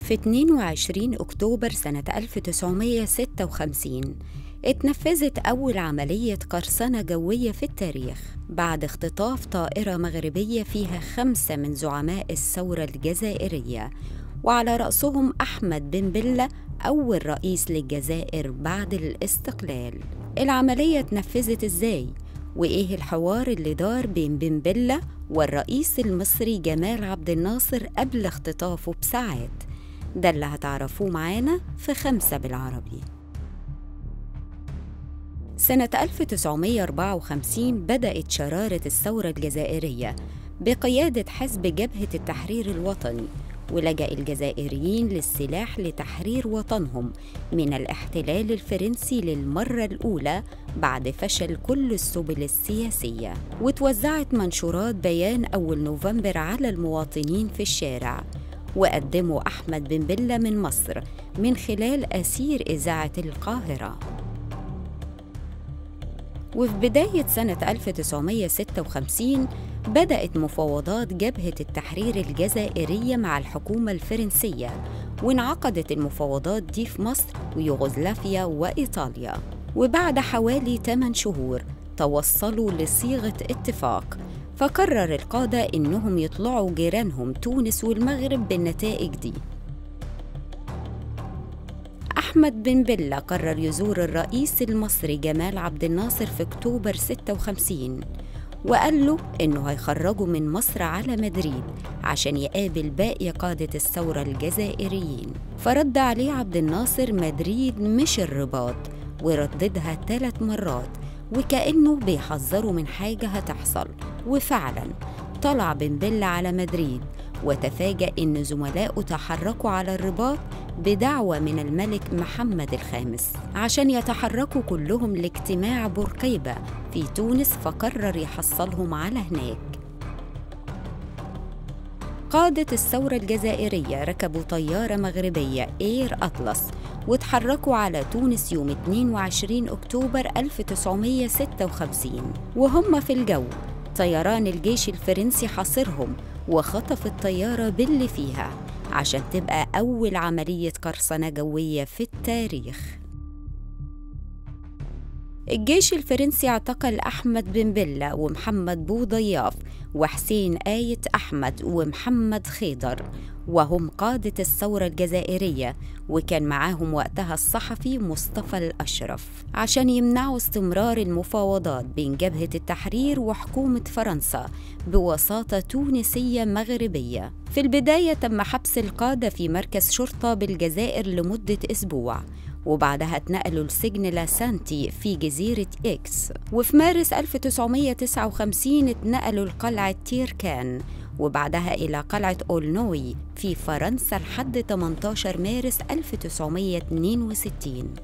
في 22 أكتوبر سنة 1956 اتنفذت أول عملية قرصنة جوية في التاريخ بعد اختطاف طائرة مغربية فيها خمسة من زعماء الثورة الجزائرية وعلى رأسهم أحمد بن بلة أول رئيس للجزائر بعد الاستقلال العملية اتنفذت إزاي؟ وإيه الحوار اللي دار بين بن بلة والرئيس المصري جمال عبد الناصر قبل اختطافه بساعات ده اللي هتعرفوه معانا في خمسة بالعربي سنة 1954 بدأت شرارة الثورة الجزائرية بقيادة حزب جبهة التحرير الوطني ولجأ الجزائريين للسلاح لتحرير وطنهم من الاحتلال الفرنسي للمرة الأولى بعد فشل كل السبل السياسية وتوزعت منشورات بيان أول نوفمبر على المواطنين في الشارع وقدموا أحمد بن بلة من مصر من خلال أسير إذاعة القاهرة وفي بداية سنة 1956 بدأت مفاوضات جبهة التحرير الجزائرية مع الحكومة الفرنسية وانعقدت المفاوضات دي في مصر ويوغوسلافيا وإيطاليا وبعد حوالي 8 شهور توصلوا لصيغة اتفاق فقرر القادة إنهم يطلعوا جيرانهم تونس والمغرب بالنتائج دي أحمد بن بلة قرر يزور الرئيس المصري جمال عبد الناصر في أكتوبر 56 وقال له إنه هيخرجه من مصر على مدريد عشان يقابل باقي قادة الثورة الجزائريين فرد عليه عبد الناصر مدريد مش الرباط ورددها ثلاث مرات وكأنه بيحذره من حاجة هتحصل وفعلا طلع بن بلة على مدريد وتفاجأ إن زملائه تحركوا على الرباط بدعوة من الملك محمد الخامس عشان يتحركوا كلهم لاجتماع بورقيبة في تونس فقرر يحصلهم على هناك قادة الثورة الجزائرية ركبوا طيارة مغربية إير أطلس وتحركوا على تونس يوم 22 أكتوبر 1956 وهم في الجو طيران الجيش الفرنسي حاصرهم وخطف الطيارة باللي فيها عشان تبقى أول عملية قرصنة جوية في التاريخ الجيش الفرنسي اعتقل أحمد بن بلة ومحمد بو ضياف وحسين آية أحمد ومحمد خيضر وهم قادة الثورة الجزائرية وكان معاهم وقتها الصحفي مصطفى الأشرف عشان يمنعوا استمرار المفاوضات بين جبهة التحرير وحكومة فرنسا بوساطة تونسية مغربية في البداية تم حبس القادة في مركز شرطة بالجزائر لمدة أسبوع وبعدها اتنقلوا لسجن لاسانتي في جزيرة إكس وفي مارس 1959 اتنقلوا لقلعة تيركان وبعدها إلى قلعة أولنوي في فرنسا لحد 18 مارس 1962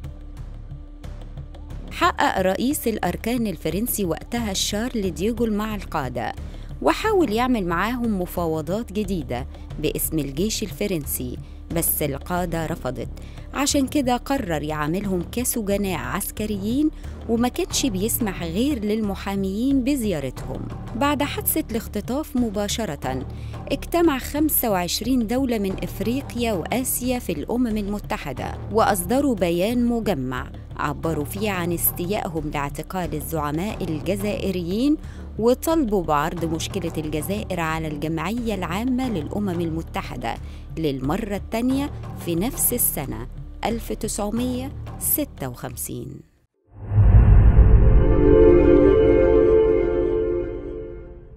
حقق رئيس الأركان الفرنسي وقتها شارل دييغول مع القادة وحاول يعمل معاهم مفاوضات جديدة باسم الجيش الفرنسي بس القادة رفضت عشان كده قرر يعاملهم كسجناء عسكريين وما كانش بيسمح غير للمحاميين بزيارتهم بعد حادثة الاختطاف مباشرة اجتمع 25 دولة من إفريقيا وآسيا في الأمم المتحدة وأصدروا بيان مجمع عبروا فيه عن استيائهم لاعتقال الزعماء الجزائريين وطلبوا بعرض مشكلة الجزائر على الجمعية العامة للأمم المتحدة للمرة الثانية في نفس السنة 1956